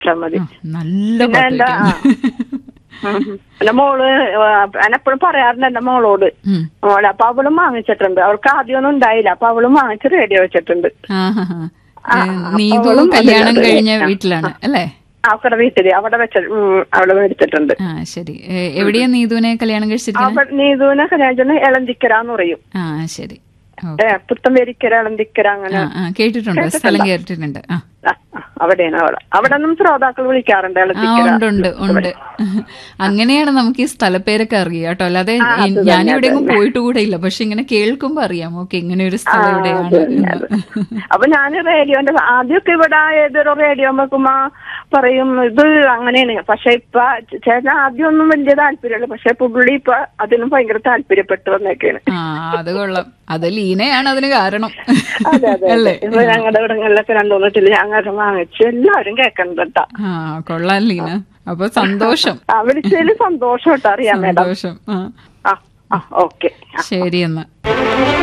ഇട്ടാ മതി ആ, നല്ല പിന്നെ പാട്ട് എന്താ വെക്കും. ഉം. എന്റെ മോള് ഞാൻ എപ്പോഴും പറയാറുണ്ട് എന്റെ മോളോട് ഉം. മോളെ അപ്പൊ അവളും വാങ്ങിച്ചിട്ടുണ്ട് അവൾക്ക് ആദ്യമൊന്നും ഉണ്ടായില്ല അപ്പൊ അവളും വാങ്ങിച്ച് റേഡിയോ വെച്ചിട്ടുണ്ട് ആഹാഹാ. ആ, ഏ, അപ്പൊ നീതു അവളും കല്യാണം അതിനകത്ത് കഴിഞ്ഞ ആ. വീട്ടിലാണ് അല്ലേ അവക്കടെ വീട്ടില് അവിടെ വെച്ച ഉം, അവള് മേടിച്ചിട്ടുണ്ട് ആ ശരി ഏ, എവിടെയാ നീതുവിനെ കല്യാണം കഴിച്ചിരിക്കുന്നത് അവ നീതുവിനെ കല്യാണം എളന്തിക്കര പറയും ആ ശരി ഓ. ഏ, പുത്തമ്പേരിക്കര എളന്തിക്കര അങ്ങനെ ആ ആ കേട്ടിട്ടുണ്ട് സ്ഥലം കേട്ടിട്ടുണ്ട് ആ ആ, ആ, അവിടെയാണ് അവള് അവിടെ നിന്നും ശ്രോതാക്കൾ വിളിക്കാറുണ്ട് ആ എളന്തിക്കര ഉണ്ട് ഉണ്ട് ഉണ്ട് അങ്ങനെയാണ് നമുക്ക് ഈ സ്ഥലപ്പേരൊക്കെ അറിയാം കേട്ടോ അല്ലാതെ ആ, അത് തന്നെ, ഞാൻ എവിടെയെങ്കിലും അത് തന്നെ. പോയിട്ട് കൂടെ ഇല്ല പക്ഷെ ഇങ്ങനെ കേൾക്കുമ്പോ അറിയാം ഓക്കെ ഇങ്ങനെ ഒരു സ്ഥലം ആ, എവിടെയാണ് അത് തന്നെ, അത്. എന്ന്. അപ്പൊ ഞാൻ റേഡിയോന്റെ ആദ്യമൊക്കെ ഇവിടെ ഏതൊരു റേഡിയോ വെക്കുമ്പോ പറയും ഇത് അങ്ങനെയാണ് പക്ഷെ ഇപ്പൊ ചേട്ടൻ ആദ്യം ഒന്നും വലിയ താല്പര്യമില്ല പക്ഷെ പുള്ളി ഇപ്പൊ അതിനും ഭയങ്കര താല്പര്യപ്പെട്ടു വന്നേക്കാണ് ആ അത് കൊള്ളാം അത് ലീനയാണ് അതിന് കാരണം അതെ അതെ അല്ലേ ഇപ്പൊ ഞങ്ങളുടെ ഇവിടങ്ങളിലൊക്കെ രണ്ടുമൂന്നിട്ടില്ല ഞങ്ങൾക്ക് വാങ്ങിച്ച് എല്ലാവരും കേൾക്കണം കേട്ടാ ആ കൊള്ളാം ലീന അപ്പൊ സന്തോഷം ആ വിളിച്ചതിൽ സന്തോഷം കേട്ടോ അറിയാം മേഡം സന്തോഷം ആ ആ ആ ഓക്കെ ശരി എന്നാ